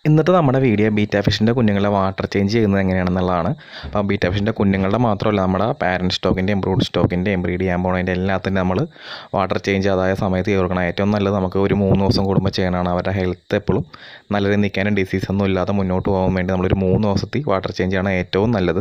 ഇന്നത്തെ നമ്മുടെ video beta ഫിഷിൻ്റെ കുഞ്ഞുങ്ങളെ വാട്ടർ ചേഞ്ച് ചെയ്യുന്നത് എങ്ങനെയാണെന്നുള്ളതാണ് അപ്പോൾ ബീറ്റാ ഫിഷിൻ്റെ കുഞ്ഞുങ്ങളുടെ മാത്രമല്ല നമ്മുടെ പാരൻറ്റ് സ്റ്റോക്കിൻ്റെയും ബ്രൂഡ് സ്റ്റോക്കിൻ്റെയും ബ്രീഡ് ചെയ്യാൻ പോകുന്നതിൻ്റെ എല്ലാത്തിനും നമ്മൾ വാട്ടർ ചേഞ്ച് അതായ സമയത്ത് ചേർക്കണം ഏറ്റവും നല്ലത് നമുക്ക് ഒരു മൂന്ന് ദിവസം കൂടുമ്പോൾ ചെയ്യണമാണ് അവരുടെ ഹെൽത്ത് എപ്പോഴും നല്ല രീതിയിൽ നിൽക്കാനും ഡിസീസ് ഒന്നും ഇല്ലാതെ മുന്നോട്ട് പോകാൻ വേണ്ടി നമ്മളൊരു മൂന്ന് ദിവസത്തിൽ വാട്ടർ ചേഞ്ച് ചെയ്യണം ഏറ്റവും നല്ലത്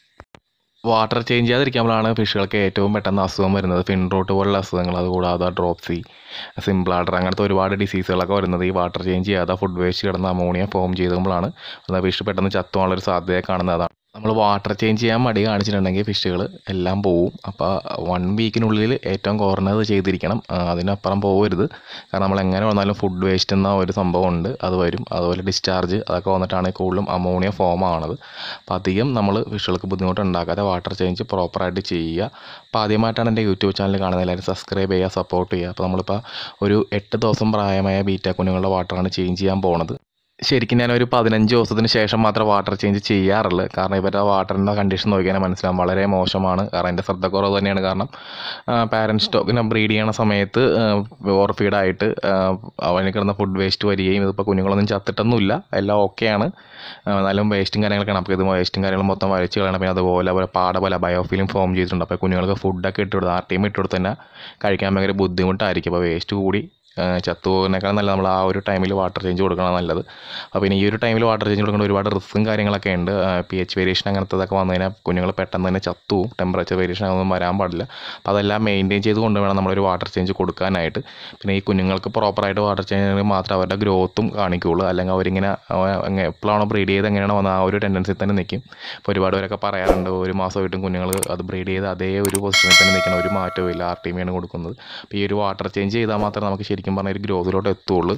വാട്ടർ ചേഞ്ച് ചെയ്യാതിരിക്കുമ്പോഴാണ് ഫിഷുകൾക്ക് ഏറ്റവും പെട്ടെന്ന് അസുഖം വരുന്നത് ഫിൻ റോട്ട് പോലുള്ള അസുഖങ്ങൾ അതുകൂടാതെ ഡ്രോപ്സി സിംപ്ലാഡർ അങ്ങനത്തെ ഒരുപാട് ഡിസീസുകളൊക്കെ വരുന്നത് ഈ വാട്ടർ ചേഞ്ച് ചെയ്യാതെ ഫുഡ് വേസ്റ്റ് കിടന്ന് അമോണിയ ഫോം ചെയ്തുമ്പോഴാണ് ഫിഷ് പെട്ടെന്ന് ചത്തുപോകാനുള്ളൊരു സാധ്യത കാണുന്നതാണ് നമ്മൾ വാട്ടർ ചേഞ്ച് ചെയ്യാൻ മടി കാണിച്ചിട്ടുണ്ടെങ്കിൽ ഫിഷുകൾ എല്ലാം പോവും അപ്പോൾ വൺ വീക്കിനുള്ളിൽ ഏറ്റവും കുറഞ്ഞത് ചെയ്തിരിക്കണം ആ, അതിനപ്പുറം പോകരുത് കാരണം നമ്മൾ എങ്ങനെ വന്നാലും ഫുഡ് വേസ്റ്റ് എന്ന ഒരു സംഭവം ഉണ്ട് അത് വരും അതുപോലെ ഡിസ്ചാർജ് അതൊക്കെ വന്നിട്ടാണ് കൂടുതലും അമോണിയ ഫോം ആവണത് അപ്പോൾ അധികം നമ്മൾ ഫിഷുകൾക്ക് ബുദ്ധിമുട്ട് ഉണ്ടാക്കാതെ വാട്ടർ ചേഞ്ച് പ്രോപ്പറായിട്ട് ചെയ്യുക അപ്പോൾ ആദ്യമായിട്ടാണ് എൻ്റെ യൂട്യൂബ് ചാനൽ കാണുന്നത് എല്ലാവരും സബ്സ്ക്രൈബ് ചെയ്യുക സപ്പോർട്ട് ചെയ്യുക അപ്പോൾ നമ്മളിപ്പോൾ ഒരു എട്ട് ദിവസം പ്രായമായ ബീറ്റ കുഞ്ഞുങ്ങളുടെ വാട്ടറാണ് ചേഞ്ച് ചെയ്യാൻ പോണത് ശരിക്കും ഞാൻ ഒരു പതിനഞ്ച് ദിവസത്തിന് ശേഷം മാത്രം വാട്ടർ ചേഞ്ച് ചെയ്യാറുള്ളൂ കാരണം ഇവരുടെ വാട്ടറിൻ്റെ കണ്ടീഷൻ നോക്കിയാൽ മനസ്സിലാവും വളരെ മോശമാണ് കാരണം എൻ്റെ ശ്രദ്ധക്കുറവ് തന്നെയാണ് കാരണം പാരൻറ്റ് സ്റ്റോക്കിനെ ബ്രീഡ് ചെയ്യണ സമയത്ത് ഓവർ ഫീഡായിട്ട് അവന് കിടന്ന ഫുഡ് വേസ്റ്റ് വരികയും ഇതിപ്പോൾ കുഞ്ഞുങ്ങളൊന്നും ചത്തിട്ടൊന്നുമില്ല എല്ലാം ഓക്കെയാണ് എന്നാലും വേസ്റ്റും കാര്യങ്ങളൊക്കെയാണ് അപ്പോൾ ഇത് വേസ്റ്റും കാര്യങ്ങളും മൊത്തം വലിച്ച് കളയണം പിന്നെ അതുപോലെ അതുപോലെ പാട പോലെ ബയോഫിലും ഫോം ചെയ്തിട്ടുണ്ട് അപ്പോൾ കുഞ്ഞുങ്ങൾക്ക് ഫുഡൊക്കെ ഇട്ട് കൊടുത്ത് ആ ടീം ഇട്ട് കൊടുത്ത് തന്നെ കഴിക്കാൻ ഭയങ്കര ബുദ്ധിമുട്ടായിരിക്കും അപ്പോൾ വേസ്റ്റ് കൂടി ചത്തു പോകുന്നതിനേക്കാൾ നല്ല നമ്മൾ ആ ഒരു ടൈമിൽ വാട്ടർ ചേഞ്ച് കൊടുക്കണം നല്ലത് അപ്പോൾ പിന്നെ ഈ ഒരു ടൈമിൽ വാട്ടർ ചേഞ്ച് കൊടുക്കേണ്ട ഒരുപാട് റിസ്ക്കും കാര്യങ്ങളൊക്കെ ഉണ്ട് പി എച്ച് വേരിയേഷൻ അങ്ങനത്തതൊക്കെ വന്നു കഴിഞ്ഞാൽ കുഞ്ഞുങ്ങൾ പെട്ടെന്ന് തന്നെ ചത്തു പോകും ടെമ്പറേച്ചർ വേരിയേഷൻ ഒന്നും വരാൻ പാടില്ല അപ്പോൾ അതെല്ലാം മെയിൻറ്റെയിൻ ചെയ്ത് കൊണ്ട് വേണം നമ്മളൊരു വാട്ടർ ചേഞ്ച് കൊടുക്കാനായിട്ട് പിന്നെ ഈ കുഞ്ഞുങ്ങൾക്ക് പ്രോപ്പറായിട്ട് വാട്ടർ ചേഞ്ച് ചെയ്യണമെങ്കിൽ മാത്രമേ അവരുടെ ഗ്രോത്തും കാണിക്കുകയുള്ളൂ അല്ലെങ്കിൽ അവരിങ്ങനെ എപ്പോഴാണോ ബ്രീഡ് ചെയ്ത് എങ്ങനെയാണോ വന്നത് ആ ഒരു ടെൻഡൻസി തന്നെ നിൽക്കും ഇപ്പോൾ ഒരുപാട് പേരൊക്കെ പറയാറുണ്ട് ഒരു മാസമായിട്ടും കുഞ്ഞുങ്ങൾ അത് ബ്രീഡ് ചെയ്ത് അതേ ഒരു പൊസിഷനിൽ തന്നെ നിൽക്കണം ഒരു മാറ്റവും ഇല്ല ആർ ടി ആണ് കൊടുക്കുന്നത് അപ്പോൾ ഈ ഒരു വാട്ടർ ചേഞ്ച് ചെയ്താൽ മാത്രമേ നമുക്ക് ശരിക്കും പറഞ്ഞാൽ ഒരു ഗ്രോത്തിലോട്ട് എത്തുള്ളൂ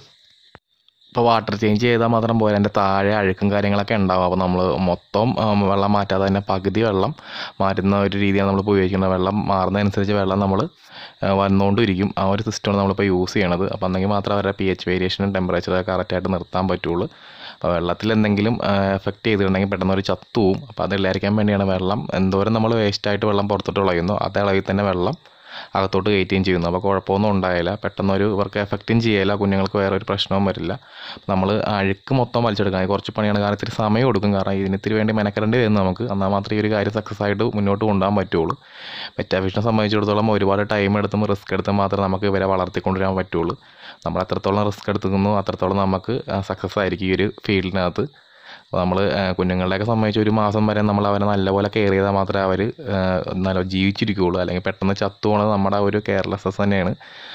ഇപ്പോൾ വാട്ടർ ചേഞ്ച് ചെയ്താൽ മാത്രം പോരാ അതിൻ്റെ താഴെ അഴുക്കും കാര്യങ്ങളൊക്കെ ഉണ്ടാവും അപ്പോൾ നമ്മൾ മൊത്തം ഉം, വെള്ളം മാറ്റാതെ തന്നെ പകുതി വെള്ളം മാറ്റുന്ന ഒരു രീതിയാണ് നമ്മൾ ഉപയോഗിക്കുന്നത് വെള്ളം മാറുന്നതനുസരിച്ച് വെള്ളം നമ്മൾ വന്നുകൊണ്ടിരിക്കും ആ ഒരു സിസ്റ്റമാണ് നമ്മളിപ്പോൾ യൂസ് ചെയ്യണത് അപ്പോൾ എന്നെങ്കിൽ മാത്രമേ അവരുടെ പി എച്ച് വേരിയേഷനും ടെമ്പറേച്ചറൊക്കെ കറക്റ്റായിട്ട് നിർത്താൻ പറ്റുള്ളൂ അപ്പോൾ വെള്ളത്തിൽ എന്തെങ്കിലും എഫക്റ്റ് ചെയ്തിട്ടുണ്ടെങ്കിൽ പെട്ടെന്ന് ഒരു ചത്തു പോവും അപ്പോൾ അത് ഇല്ലായിരിക്കാൻ വേണ്ടിയാണ് വെള്ളം എന്തോരം നമ്മൾ വേസ്റ്റായിട്ട് വെള്ളം പുറത്തോട്ട് കളയുന്നു അതേ അളവിൽ തന്നെ വെള്ളം അകത്തോട്ട് കയറ്റുകയും ചെയ്യുന്നു അപ്പോൾ കുഴപ്പമൊന്നും ഉണ്ടായില്ല പെട്ടെന്നൊരു ഇവർക്ക് എഫക്റ്റും ചെയ്യില്ല കുഞ്ഞുങ്ങൾക്ക് വേറെ ഒരു പ്രശ്നവും വരില്ല നമ്മൾ അഴുക്ക് മൊത്തം വലിച്ചെടുക്കാൻ ഇത് കുറച്ച് പണിയാണ് കാരണം ഇത്തിരി സമയം കൊടുക്കും കാരണം ഇതിന് ഇത്തിരി വേണ്ടി മെനക്കെടേണ്ടി വരും നമുക്ക് എന്നാൽ മാത്രമേ ഈ ഒരു കാര്യം സക്സസ് ആയിട്ട് മുന്നോട്ട് കൊണ്ടുപോകാൻ പറ്റുള്ളൂ പെറ്റാഫിഷിനെ സംബന്ധിച്ചിടത്തോളം ഒരുപാട് ടൈം എടുത്തും റിസ്ക് എടുത്തും മാത്രമേ നമുക്ക് ഇവരെ വളർത്തിക്കൊണ്ടുവരാൻ പറ്റുള്ളൂ നമ്മൾ എത്രത്തോളം റിസ്ക് എടുത്തുക്കുന്നു അത്രത്തോളം നമുക്ക് സക്സസ് ആയിരിക്കും ഈ ഒരു ഫീൽഡിനകത്ത് അപ്പോൾ നമ്മൾ കുഞ്ഞുങ്ങളുടെയൊക്കെ സംബന്ധിച്ച് ഒരു മാസം വരെ നമ്മൾ അവരെ നല്ലപോലെ കെയർ ചെയ്താൽ മാത്രമേ അവർ നല്ല ജീവിച്ചിരിക്കുകയുള്ളൂ അല്ലെങ്കിൽ പെട്ടെന്ന് ചത്തു പോണത് നമ്മുടെ ഒരു കെയർലെസ്സസ് തന്നെയാണ്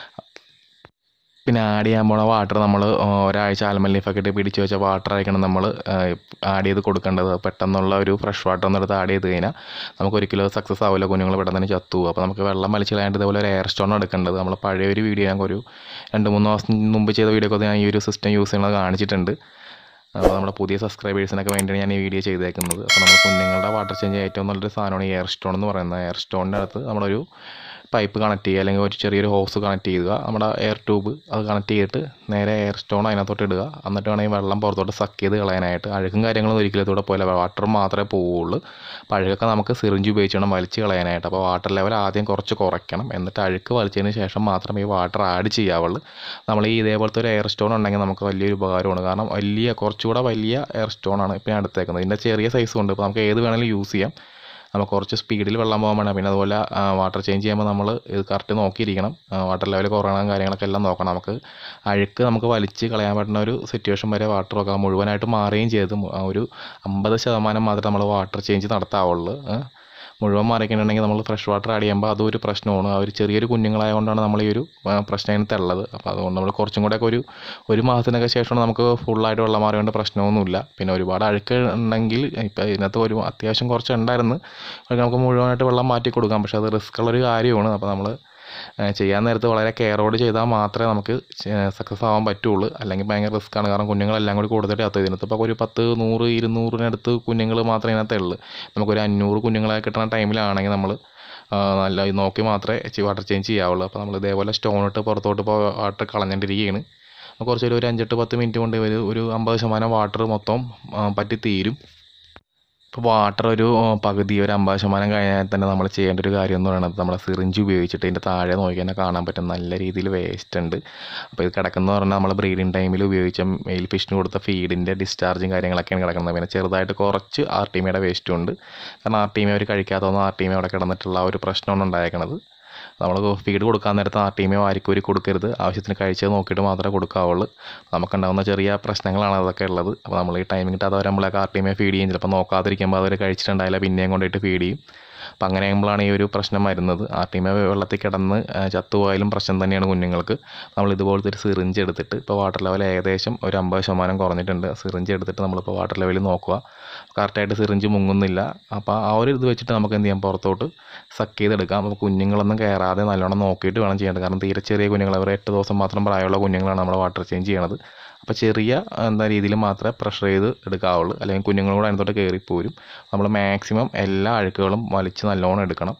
പിന്നെ ആഡ് ചെയ്യാൻ പോണ വാട്ടർ നമ്മൾ ഒരാഴ്ച ആൽമൺ ലീഫൊക്കെ ഇട്ട് പിടിച്ച് വെച്ച വാട്ടർ ആയിരിക്കണം നമ്മൾ ആഡ് ചെയ്ത് കൊടുക്കേണ്ടത് പെട്ടെന്നുള്ള ഒരു ഫ്രഷ് വാട്ടർ ഒന്നും എടുത്ത് ആഡ് ചെയ്ത് കഴിഞ്ഞാൽ നമുക്ക് ഒരിക്കലും സക്സസ് ആവില്ല കുഞ്ഞുങ്ങൾ പെട്ടെന്ന് തന്നെ ചത്തു പോകും അപ്പോൾ നമുക്ക് വെള്ളം വലിച്ച് കളയാണ്ട് ഇതുപോലെ ഒരു എയർ സ്റ്റോൺ എടുക്കേണ്ടത് നമ്മൾ പഴയ ഒരു വീഡിയോ ഞാൻ ഒരു രണ്ട് മൂന്ന് മാസം മുമ്പ് ചെയ്ത വീഡിയോ ഒക്കെ ഞാൻ ഈ ഒരു സിസ്റ്റം യൂസ് ചെയ്യുന്നത് കാണിച്ചിട്ടുണ്ട് അപ്പോൾ നമ്മുടെ പുതിയ സബ്സ്ക്രൈബേഴ്സിനൊക്കെ വേണ്ടിയാണ് ഞാൻ ഈ വീഡിയോ ചെയ്തേക്കുന്നത് അപ്പോൾ നമ്മൾ കുഞ്ഞുങ്ങളുടെ വാട്ടർ ചേഞ്ച് ഏറ്റവും നല്ലൊരു സാധനമാണ് എയർ സ്റ്റോൺ എന്ന് പറയുന്നത് എയർ സ്റ്റോണിൻ്റെ അകത്ത് നമ്മളൊരു പൈപ്പ് കണക്ട് ചെയ്യുക അല്ലെങ്കിൽ ഒരു ചെറിയൊരു ഹോസ് കണക്ട് ചെയ്യുക നമ്മുടെ എയർ ട്യൂബ് അത് കണക്ട് ചെയ്തിട്ട് നേരെ എയർ സ്റ്റോൺ അതിനകത്തോട്ട് ഇടുക എന്നിട്ട് വേണമെങ്കിൽ വെള്ളം പുറത്തോട്ട് സക്ക് ചെയ്ത് കളയാനായിട്ട് അഴുക്കും കാര്യങ്ങളൊന്നും ഒരിക്കലും ഇതോടെ പോലെ വാട്ടർ മാത്രമേ പോവുള്ളൂ അപ്പോൾ അഴുക്കൊക്കെ നമുക്ക് സിറിഞ്ച് ഉപയോഗിച്ച് വേണം വലിച്ച് കളയാനായിട്ട് അപ്പോൾ വാട്ടർ ലെവൽ ആദ്യം കുറച്ച് കുറയ്ക്കണം എന്നിട്ട് അഴുക്ക് വലിച്ചതിന് ശേഷം മാത്രമേ ഈ വാട്ടർ ആഡ് ചെയ്യാവുള്ളൂ നമ്മൾ ഈ ഇതേപോലത്തെ ഒരു എയർ സ്റ്റോൺ ഉണ്ടെങ്കിൽ നമുക്ക് വലിയൊരു ഉപകാരമാണ് കാരണം വലിയ കുറച്ചുകൂടെ വലിയ എയർ സ്റ്റോൺ ആണ് ഇപ്പോൾ ഞാൻ എടുത്തേക്കുന്നത് ഇതിൻ്റെ ചെറിയ സൈസും ഉണ്ട് അപ്പോൾ നമുക്ക് ഏത് വേണമെങ്കിലും യൂസ് ചെയ്യാം നമുക്ക് കുറച്ച് സ്പീഡിൽ വെള്ളം പോകാൻ വേണം പിന്നെ അതുപോലെ വാട്ടർ ചേഞ്ച് ചെയ്യുമ്പോൾ നമ്മൾ ഇത് കറക്റ്റ് നോക്കിയിരിക്കണം വാട്ടർ ലെവൽ കുറയണം കാര്യങ്ങളൊക്കെ എല്ലാം നോക്കണം നമുക്ക് അഴുക്ക് നമുക്ക് വലിച്ച് കളയാൻ പറ്റുന്ന ഒരു സിറ്റുവേഷൻ വരെ വാട്ടർ ഒക്കെ മുഴുവനായിട്ട് മാറുകയും ചെയ്ത് മു- ആ ഒരു അമ്പത് ശതമാനം മാത്രമേ നമ്മൾ വാട്ടർ ചേഞ്ച് നടത്താവുള്ളൂ ഏ. മുഴുവൻ മാറിക്കണമെങ്കിൽ നമ്മൾ ഫ്രഷ് വാട്ടർ ആഡ് ചെയ്യുമ്പോൾ അതും ഒരു പ്രശ്നമാണ് ആ ഒരു ചെറിയൊരു കുഞ്ഞുങ്ങളായതുകൊണ്ടാണ് നമ്മൾ ഈ ഒരു ആ, പ്രശ്നം അതിനകത്ത് ഉള്ളത് അപ്പോൾ അതുകൊണ്ട് നമ്മൾ കുറച്ചും കൂടെയൊക്കെ ഒരു ഒരു മാസത്തിനൊക്കെ ശേഷമാണ് നമുക്ക് ഫുള്ളായിട്ട് വെള്ളം മാറിയോണ്ട് പ്രശ്നമൊന്നുമില്ല പിന്നെ ഒരുപാട് അഴുക്ക് ഉണ്ടെങ്കിൽ ഇപ്പോൾ ഇതിനകത്ത് ഒരു അത്യാവശ്യം കുറച്ച് ഉണ്ടായിരുന്നു അത് നമുക്ക് മുഴുവനായിട്ട് വെള്ളം മാറ്റി കൊടുക്കാം പക്ഷേ അത് റിസ്ക് ഉള്ളൊരു കാര്യമാണ് അപ്പോൾ നമ്മൾ ചെയ്യാൻ നേരത്ത് വളരെ കെയറോട് ചെയ്താൽ മാത്രമേ നമുക്ക് സക്സസ് ആവാൻ പറ്റുള്ളൂ അല്ലെങ്കിൽ ഭയങ്കര റിസ്ക്കാണ് കാരണം കുഞ്ഞുങ്ങളെല്ലാം കൂടി കൂടുതലായിട്ട് ചത്തു ഇതിനകത്ത് ഇപ്പോൾ ഒരു പത്ത് നൂറ് ഇരുന്നൂറിനടുത്ത് കുഞ്ഞുങ്ങൾ മാത്രമേ ഇതിനകത്ത് ഉള്ളൂ നമുക്കൊരു അഞ്ഞൂറ് കുഞ്ഞുങ്ങളെ കിട്ടുന്ന ടൈമിലാണെങ്കിൽ നമ്മൾ നല്ല ഇത് നോക്കി മാത്രമേ വാട്ടർ ചേഞ്ച് ചെയ്യാവുള്ളൂ അപ്പോൾ നമ്മൾ ഇതേപോലെ സ്റ്റോൺ ഇട്ട് പുറത്തോട്ട് ഇപ്പോൾ വാട്ടർ കളഞ്ഞിട്ടിരിക്കുകയാണ് അപ്പോൾ കുറച്ചൊരു ഒരു അഞ്ചെട്ട് പത്ത് മിനിറ്റ് കൊണ്ട് ഒരു ഒരു അമ്പത് ശതമാനം വാട്ടർ മൊത്തം ആ, പറ്റി തീരും ഇപ്പോൾ വാട്ടർ ഒരു പകുതി ഒരു അമ്പത് ശതമാനം കഴിഞ്ഞാൽ തന്നെ നമ്മൾ ചെയ്യേണ്ട ഒരു കാര്യം എന്ന് പറയുന്നത് നമ്മുടെ സിറിഞ്ച് ഉപയോഗിച്ചിട്ട് ഇതിൻ്റെ താഴെ നോക്കി തന്നെ കാണാൻ പറ്റും നല്ല രീതിയിൽ വേസ്റ്റ് ഉണ്ട് അപ്പോൾ ഇത് കിടക്കുന്നത് പറഞ്ഞാൽ നമ്മൾ ബ്രീഡിങ് ടൈമിൽ ഉപയോഗിച്ച മെയിൽ ഫിഷിന് കൊടുത്ത ഫീഡിൻ്റെ ഡിസ്ചാർജും കാര്യങ്ങളൊക്കെയാണ് കിടക്കുന്നത് പിന്നെ ചെറുതായിട്ട് കുറച്ച് ആർ ടി മിയുടെ വേസ്റ്റും ഉണ്ട് കാരണം ആർ ടി മി അവർ കഴിക്കാത്തതൊന്നും ആർ ടി മി അവിടെ കിടന്നിട്ടുള്ള ആ ഒരു പ്രശ്നമാണ് ഉണ്ടായേക്കണത് നമ്മൾ ഫീഡ് കൊടുക്കാൻ നേരത്ത് ആർ ടി മി വാരിക്കൂരി കൊടുക്കരുത് ആവശ്യത്തിന് കഴിച്ചത് നോക്കിയിട്ട് മാത്രമേ കൊടുക്കാവുള്ളൂ നമുക്കുണ്ടാകുന്ന ചെറിയ പ്രശ്നങ്ങളാണ് അതൊക്കെ ഉള്ളത് അപ്പോൾ നമ്മൾ ഈ ടൈമിംഗ് കിട്ടാതെ നമ്മളൊക്കെ ആർ ടി മി ഫീഡ് ചെയ്യും ചിലപ്പോൾ നോക്കാതിരിക്കുമ്പോൾ അവർ കഴിച്ചിട്ടുണ്ടായില്ല പിന്നെയും കൊണ്ടുപോയിട്ട് ഫീഡ് ചെയ്യും അപ്പം അങ്ങനെ ആകുമ്പോഴാണ് ഈ ഒരു പ്രശ്നം വരുന്നത് ആർ ടി മി വെള്ളത്തിൽ കിടന്ന് ആ, ചത്തുപോയാലും പ്രശ്നം തന്നെയാണ് കുഞ്ഞുങ്ങൾക്ക് നമ്മൾ ഇതുപോലത്തെ ഒരു സിറിഞ്ച് എടുത്തിട്ട് ഇപ്പോൾ വാട്ടർ ലെവൽ ഏകദേശം ഒരു അമ്പത് ശതമാനം കുറഞ്ഞിട്ടുണ്ട് സിറിഞ്ച് എടുത്തിട്ട് നമ്മളിപ്പോൾ വാട്ടർ ലെവൽ നോക്കുക കറക്റ്റായിട്ട് സിറിഞ്ച് മുങ്ങുന്നില്ല അപ്പോൾ ആ ഒരു ഇത് വെച്ചിട്ട് നമുക്ക് എന്ത് ചെയ്യാം പുറത്തോട്ട് സക്ക് ചെയ്തെടുക്കാം അപ്പോൾ കുഞ്ഞുങ്ങളൊന്നും കയറാതെ നല്ലോണം നോക്കിയിട്ട് വേണം ചെയ്യേണ്ടത് കാരണം തീരെ ചെറിയ കുഞ്ഞുങ്ങൾ അവർ എട്ട് ദിവസം മാത്രം പ്രായമുള്ള കുഞ്ഞുങ്ങളാണ് നമ്മൾ വാട്ടർ ചേഞ്ച് ചെയ്യണത് അപ്പോൾ ചെറിയ എന്താ രീതിയിൽ മാത്രമേ പ്രഷർ ചെയ്ത് എടുക്കാവുള്ളൂ അല്ലെങ്കിൽ കുഞ്ഞുങ്ങളും കൂടെ അതിനകത്തോട്ട് കയറിപ്പോരും നമ്മൾ മാക്സിമം എല്ലാ അഴുക്കുകളും വലിച്ച് നല്ലോണം എടുക്കണം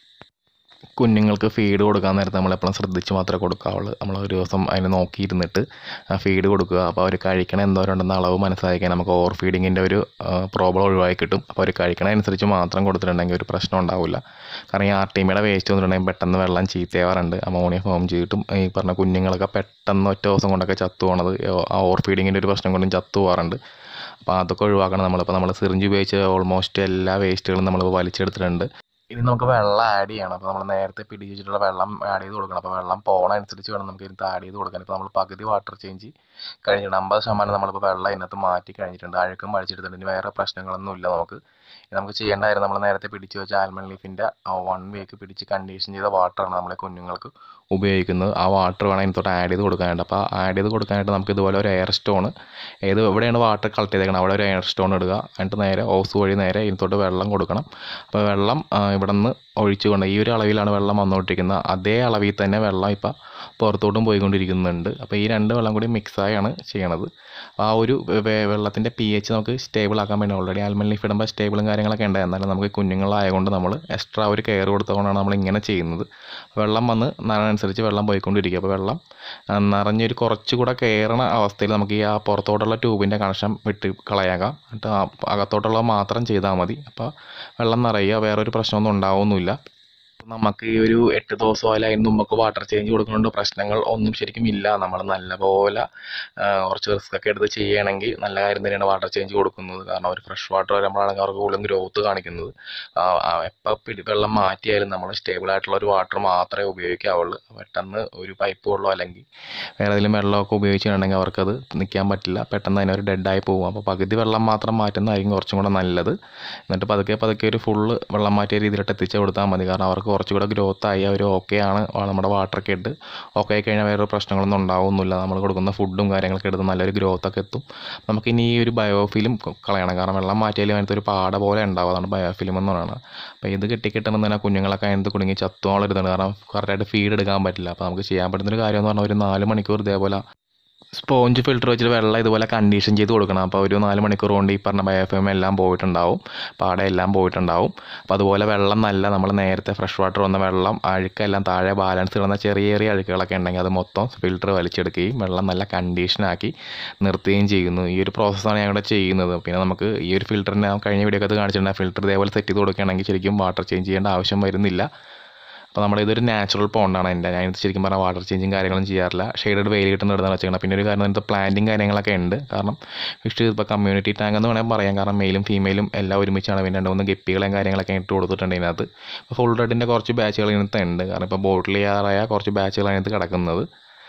കുഞ്ഞുങ്ങൾക്ക് ഫീഡ് കൊടുക്കാൻ നേരത്ത് നമ്മൾ എപ്പോഴും ശ്രദ്ധിച്ച് മാത്രമേ കൊടുക്കാവുള്ളൂ നമ്മൾ ഒരു ദിവസം അതിന് നോക്കിയിരുന്നിട്ട് ഫീഡ് കൊടുക്കുക അപ്പോൾ അവർ കഴിക്കണ എന്തോരം ഉണ്ടെന്ന അളവ് മനസ്സിലാക്കിയാൽ നമുക്ക് ഓവർ ഫീഡിങ്ങിൻ്റെ ഒരു പ്രോബ്ലം ഒഴിവാക്കി കിട്ടും അപ്പോൾ അവർ കഴിക്കണ അനുസരിച്ച് മാത്രം കൊടുത്തിട്ടുണ്ടെങ്കിൽ ഒരു പ്രശ്നം ഉണ്ടാവില്ല കാരണം ഈ ആർ ടി മിയുടെ വേസ്റ്റ് വന്നിട്ടുണ്ടെങ്കിൽ പെട്ടെന്ന് വെള്ളം ചീത്തയാവാറുണ്ട് അമോണിയ ഫോം ചെയ്തിട്ടും ഈ പറഞ്ഞ കുഞ്ഞുങ്ങളൊക്കെ പെട്ടെന്ന് ഒറ്റ ദിവസം കൊണ്ടൊക്കെ ചത്തു പോണത് ആ ഓവർ ഫീഡിങ്ങിൻ്റെ ഒരു പ്രശ്നം കൊണ്ടും ചത്തു പോകാറുണ്ട് അപ്പോൾ അതൊക്കെ ഒഴിവാക്കണം നമ്മളിപ്പോൾ നമ്മൾ സിറിഞ്ച് ഉപയോഗിച്ച് ഓൾമോസ്റ്റ് എല്ലാ വേസ്റ്റുകളും നമ്മളിപ്പോൾ വലിച്ചെടുത്തിട്ടുണ്ട് ഇനി നമുക്ക് വെള്ളം ആഡ് ചെയ്യണം അപ്പോൾ നമ്മൾ നേരത്തെ പിടിച്ച് വെച്ചിട്ടുള്ള വെള്ളം ആഡ് ചെയ്ത് കൊടുക്കണം അപ്പോൾ വെള്ളം പോകണ അനുസരിച്ച് വേണം നമുക്ക് ഇതിനകത്ത് ആഡ് ചെയ്ത് കൊടുക്കാൻ ഇപ്പോൾ നമ്മൾ പകുതി വാട്ടർ ചേഞ്ച് കഴിഞ്ഞിട്ടുണ്ട് അമ്പത് ശതമാനം നമ്മളിപ്പോൾ വെള്ളം ഇതിനകത്ത് മാറ്റി കഴിഞ്ഞിട്ടുണ്ട് അഴുക്കും അഴിച്ചെടുത്തിട്ടുണ്ട് ഇനി വേറെ പ്രശ്നങ്ങളൊന്നും ഇല്ല നമുക്ക് ഇനി നമുക്ക് ചെയ്യേണ്ടായിരുന്നു നമ്മൾ നേരത്തെ പിടിച്ച് വെച്ച ആൽമണ്ട് ലീഫിൻ്റെ വൺ വീക്ക് പിടിച്ച് കണ്ടീഷൻ ചെയ്ത വാട്ടറാണ് നമ്മളെ കുഞ്ഞുങ്ങൾക്ക് ഉപയോഗിക്കുന്നത് ആ വാട്ടർ വേണം ഇതിനകത്തോട്ട് ആഡ് ചെയ്ത് കൊടുക്കാനായിട്ട് അപ്പോൾ ആഡ് ചെയ്ത് കൊടുക്കാനായിട്ട് നമുക്ക് ഇതുപോലെ ഒരു എയർ സ്റ്റോൺ ഏത് എവിടെയാണ് വാട്ടർ കളക്ട് ചെയ്തേക്കണം അവിടെ ഒരു എയർ സ്റ്റോൺ ഇടുക എന്നിട്ട് നേരെ ഓസ് വഴി നേരെ ഇതിനകത്തോട്ട് വെള്ളം കൊടുക്കണം അപ്പോൾ വെള്ളം ആ, ഇവിടെ നിന്ന് ഒഴിച്ചുകൊണ്ട് ഈ ഒരു അളവിലാണ് വെള്ളം വന്നുകൊണ്ടിരിക്കുന്നത് അതേ അളവിൽ തന്നെ വെള്ളം ഇപ്പം പുറത്തോട്ടും പോയിക്കൊണ്ടിരിക്കുന്നുണ്ട് അപ്പോൾ ഈ രണ്ട് വെള്ളം കൂടി മിക്സായാണ് ചെയ്യണത് അപ്പോൾ ആ ഒരു വെള്ളത്തിൻ്റെ പി എച്ച് നമുക്ക് സ്റ്റേബിൾ ആക്കാൻ വേണ്ടി ഓൾറെഡി ആൽമണ്ട് ലീഫ് ഇടുമ്പോൾ സ്റ്റേബിളും കാര്യങ്ങളൊക്കെ ഉണ്ട് എന്നാലും നമുക്ക് കുഞ്ഞുങ്ങളായതുകൊണ്ട് നമ്മൾ എക്സ്ട്രാ ഒരു കെയർ കൊടുത്തുകൊണ്ടാണ് നമ്മൾ ഇങ്ങനെ ചെയ്യുന്നത് വെള്ളം വന്ന് നിറനുസരിച്ച് വെള്ളം പോയിക്കൊണ്ടിരിക്കുക അപ്പോൾ വെള്ളം ആ, നിറഞ്ഞൊരു കുറച്ചുകൂടെ കയറണ അവസ്ഥയിൽ നമുക്ക് ഈ ആ പുറത്തോട്ടുള്ള ട്യൂബിൻ്റെ കണക്ഷൻ വിട്ട് കളയാക്കാം എന്നിട്ട് ആ അകത്തോട്ടുള്ളത് മാത്രം ചെയ്താൽ മതി അപ്പോൾ വെള്ളം നിറയുക വേറൊരു പ്രശ്നമൊന്നും ഉണ്ടാവുമൊന്നുമില്ല നമുക്ക് ഈ ഒരു എട്ട് ദിവസം അല്ല അതിന് നമുക്ക് വാട്ടർ ചേഞ്ച് കൊടുക്കുന്നുണ്ട് പ്രശ്നങ്ങൾ ഒന്നും ശരിക്കും ഇല്ല നമ്മൾ നല്ലപോലെ ആ, കുറച്ച് റിസ്ക് ഒക്കെ എടുത്ത് ചെയ്യുകയാണെങ്കിൽ നല്ല കാര്യം തന്നെയാണ് വാട്ടർ ചേഞ്ച് കൊടുക്കുന്നത് കാരണം ഒരു ഫ്രഷ് വാട്ടർ വരുമ്പോഴാണെങ്കിൽ അവർക്ക് കൂടുതലും ഗ്രോത്ത് കാണിക്കുന്നത് എപ്പോൾ പിടി വെള്ളം മാറ്റിയാലും നമ്മൾ സ്റ്റേബിൾ ആയിട്ടുള്ള ഒരു വാട്ടർ മാത്രമേ ഉപയോഗിക്കാവുള്ളൂ പെട്ടെന്ന് ഒരു പൈപ്പ് വെള്ളമോ അല്ലെങ്കിൽ വേറെ ഏതെങ്കിലും വെള്ളമൊക്കെ ഉപയോഗിച്ചിട്ടുണ്ടെങ്കിൽ അവർക്കത് നിൽക്കാൻ പറ്റില്ല പെട്ടെന്ന് അതിനൊരു ഡെഡായി പോകും അപ്പോൾ പകുതി വെള്ളം മാത്രം മാറ്റുന്നതായിരിക്കും കുറച്ചും കൂടെ നല്ലത് എന്നിട്ട് പതുക്കെ പതുക്കെ ഒരു ഫുള്ള് വെള്ളം മാറ്റിയ രീതിയിലോട്ട് എത്തിച്ച് കൊടുത്താൽ മതി കാരണം അവർക്ക് കുറച്ചുകൂടെ ഗ്രോത്ത് ആയി അവർ ഓക്കെ ആണ് ആ നമ്മുടെ വാട്ടറൊക്കെ ഇട്ട് ഓക്കെ ആയി കഴിഞ്ഞാൽ വേറെ പ്രശ്നങ്ങളൊന്നും ഉണ്ടാവുന്നില്ല നമ്മൾ കൊടുക്കുന്ന ഫുഡും കാര്യങ്ങളൊക്കെ എടുത്ത് നല്ലൊരു ഗ്രോത്ത് ഒക്കെ എത്തും നമുക്കിനി ഈ ഒരു ബയോഫിലും കളയണം കാരണം വെള്ളം മാറ്റിയാലും അതിനകത്ത് ഒരു പാട പോലെ ഉണ്ടാവും അതാണ് ബയോഫിലിം എന്ന് പറയുന്നത് അപ്പോൾ ഇത് കെട്ടിക്കിട്ടണം തന്നെ കുഞ്ഞുങ്ങളൊക്കെ അതിനകത്ത് കുടുങ്ങി ചത്തോളരുതാണ് കാരണം കറക്റ്റായിട്ട് ഫീഡ് എടുക്കാൻ പറ്റില്ല അപ്പോൾ നമുക്ക് ചെയ്യാൻ പറ്റുന്ന ഒരു കാര്യം എന്ന് പറഞ്ഞാൽ ഒരു നാല് മണിക്കൂർ ഇതേപോലെ സ്പോഞ്ച് ഫിൽറ്റർ വെച്ചിട്ട് വെള്ളം ഇതുപോലെ കണ്ടീഷൻ ചെയ്ത് കൊടുക്കണം അപ്പോൾ ഒരു നാല് മണിക്കൂർ കൊണ്ട് ഈ പറഞ്ഞ ബയോഫിലിം എല്ലാം പോയിട്ടുണ്ടാവും പാട എല്ലാം പോയിട്ടുണ്ടാവും അപ്പോൾ അതുപോലെ വെള്ളം നല്ല നമ്മൾ നേരത്തെ ഫ്രഷ് വാട്ടർ വന്ന വെള്ളം അഴുക്കെല്ലാം താഴെ ബാലൻസ് കിടന്ന ചെറിയ ചെറിയ അഴുക്കുകളൊക്കെ ഉണ്ടെങ്കിൽ അത് മൊത്തം ഫിൽറ്റർ വലിച്ചെടുക്കുകയും വെള്ളം നല്ല കണ്ടീഷനാക്കി നിർത്തുകയും ചെയ്യുന്നു ഈ ഒരു പ്രോസസ്സാണ് ഞാൻ ഇവിടെ ചെയ്യുന്നത് പിന്നെ നമുക്ക് ഈ ഒരു ഫിൽറ്ററിന് കഴിഞ്ഞ വീഡിയോ ഒക്കെ കാണിച്ചിട്ടുണ്ട് ഫിൽറ്റർ ഇതേപോലെ സെറ്റ് ചെയ്ത് കൊടുക്കുകയാണെങ്കിൽ ശരിക്കും വാട്ടർ ചേഞ്ച് ചെയ്യേണ്ട ആവശ്യം വരുന്നില്ല അപ്പോൾ നമ്മുടെ ഇതൊരു നാച്ചുറൽ പോണ്ടാണ് എൻ്റെ ഞാൻ ഇത് ശരിക്കും പറഞ്ഞാൽ വാട്ടർ ചേഞ്ചും കാര്യങ്ങളും ചെയ്യാറില്ല ഷെയ്ഡഡ് വെയിൽ കിട്ടുന്ന ഇടത്താണ് വെച്ചേക്കണം പിന്നെ ഒരു കാര്യം ഇതിനകത്ത് പ്ലാന്റിങ് കാര്യങ്ങളൊക്കെ ഉണ്ട് കാരണം ഫിഷ് ഇപ്പോൾ കമ്മ്യൂണിറ്റി ടാങ്ക് എന്ന് വേണമെങ്കിൽ പറയാം കാരണം മെയിലും ഫീമെയിലും എല്ലാം ഒരുമിച്ചാണ് പിന്നെ രണ്ട് മൂന്ന് ഗപ്പികളെയും കാര്യങ്ങളൊക്കെ ഇട്ട് കൊടുത്തിട്ടുണ്ട് ഇതിനകത്ത് അപ്പോൾ ഫുൾ റെഡിൻ്റെ കുറച്ച് ബാച്ചുകൾ ഇതിനകത്ത് ഉണ്ട് കാരണം ഇപ്പോൾ ബോട്ടിൽ ചെയ്യാറായ കുറച്ച് ബാച്ചുകൾ അതിനകത്ത് കിടക്കുന്നത്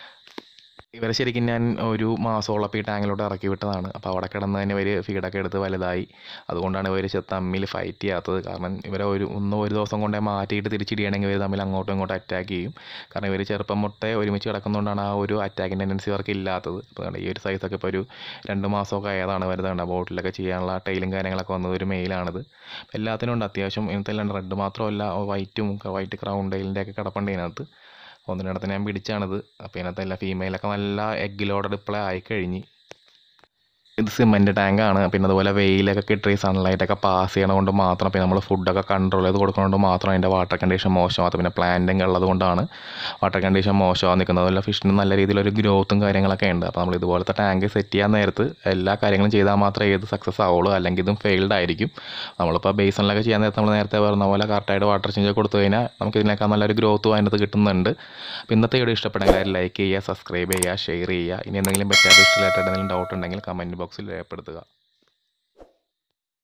ഇവരെ ശരിക്കും ഞാൻ ഒരു മാസത്തോളം ഈ ടാങ്കിലോട്ട് ഇറക്കി വിട്ടതാണ് അപ്പോൾ അവിടെ കിടന്ന് തന്നെ ഇവർ ഫീഡൊക്കെ എടുത്ത് വലുതായി അതുകൊണ്ടാണ് ഇവർ തമ്മിൽ ഫൈറ്റ് ചെയ്യാത്തത് കാരണം ഇവരെ ഒരു ഒന്ന് ഒരു ദിവസം കൊണ്ടേ മാറ്റിയിട്ട് തിരിച്ചിടിയണമെങ്കിൽ ഇവർ തമ്മിൽ അങ്ങോട്ടും ഇങ്ങോട്ടും അറ്റാക്ക് ചെയ്യും കാരണം ഇവർ ചെറുപ്പം മുട്ടേ ഒരുമിച്ച് കിടക്കുന്നതുകൊണ്ടാണ് ആ ഒരു അറ്റാക്കിൻ്റെ ടെൻഡൻസി അവർക്ക് ഇല്ലാത്തത് അപ്പോൾ കണ്ടോ ഈ ഒരു സൈസൊക്കെ ഇപ്പോൾ ഒരു രണ്ട് മാസമൊക്കെ ആയതാണ് വരുന്നത് ബോട്ടിലൊക്കെ ചെയ്യാനുള്ള ടൈലും കാര്യങ്ങളൊക്കെ വന്നത് ഒരു മെയിലാണിത് എല്ലാത്തിനും ഉണ്ട് അത്യാവശ്യം ഇന്നത്തെ എല്ലാം റെഡ് മാത്രമല്ല വൈറ്റും വൈറ്റ് ക്രൗൺ ടൈലിൻ്റെ ഒക്കെ കിടപ്പുണ്ട് ഇതിനകത്ത് ഒന്നിനടുത്ത് ഞാൻ പിടിച്ചാണിത് അപ്പോൾ ഇതിനകത്ത് എല്ലാ ഫീമെയിലൊക്കെ നല്ല എഗ് ലോഡഡ് ഇപ്പോഴേ ആയിക്കഴിഞ്ഞ് ഇത് സിമൻറ്റ് ടാങ്കാണ് പിന്നെ അതുപോലെ വെയിലൊക്കെ കിട്ടി സൺലൈറ്റൊക്കെ പാസ് ചെയ്യണ കൊണ്ട് മാത്രം പിന്നെ നമ്മൾ ഫുഡൊക്കെ കൺട്രോൾ ചെയ്ത് കൊടുക്കുന്നതുകൊണ്ട് മാത്രം അതിൻ്റെ വാട്ടർ കണ്ടീഷൻ മോശമാകത്ത് പിന്നെ പ്ലാന്റിങ് ഉള്ളത് കൊണ്ടാണ് വാട്ടർ കണ്ടീഷൻ മോശമാകാൻ നിൽക്കുന്നത് അതുപോലെ ഫിഷിന് നല്ല രീതിയിലൊരു ഗ്രോത്തും കാര്യങ്ങളൊക്കെ ഉണ്ട് അപ്പോൾ നമ്മൾ ഇതുപോലത്തെ ടാങ്ക് സെറ്റ് ചെയ്യാൻ നേരത്ത് എല്ലാ കാര്യങ്ങളും ചെയ്താൽ മാത്രമേ ഇത് സക്സസ് ആവുള്ളൂ അല്ലെങ്കിൽ ഇതും ഫെയിൽഡ് ആയിരിക്കും നമ്മളിപ്പോൾ ബേസണിലൊക്കെ ചെയ്യാൻ നേരത്ത് നമ്മൾ നേരത്തെ പറഞ്ഞ പോലെ കറക്റ്റായിട്ട് വാട്ടർ ചേഞ്ച് കൊടുത്തു കഴിഞ്ഞാൽ നമുക്ക് ഇതിനേക്കാൾ നല്ലൊരു ഗ്രോത്തും അതിനകത്ത് കിട്ടുന്നുണ്ട് അപ്പോൾ ഇന്നത്തെ വീഡിയോ ഇഷ്ടപ്പെട്ടെങ്കിൽ ലൈക്ക് ചെയ്യുക സബ്സ്ക്രൈബ് ചെയ്യുക ഷെയർ ചെയ്യുക ഇനി എന്തെങ്കിലും പറ്റാത്ത ഇഷ്ടമായിട്ട് എന്തെങ്കിലും ഡൗട്ട് ഉണ്ടെങ്കിൽ കമൻറ്റ് ബോക്സിൽ രേഖപ്പെടുത്തുക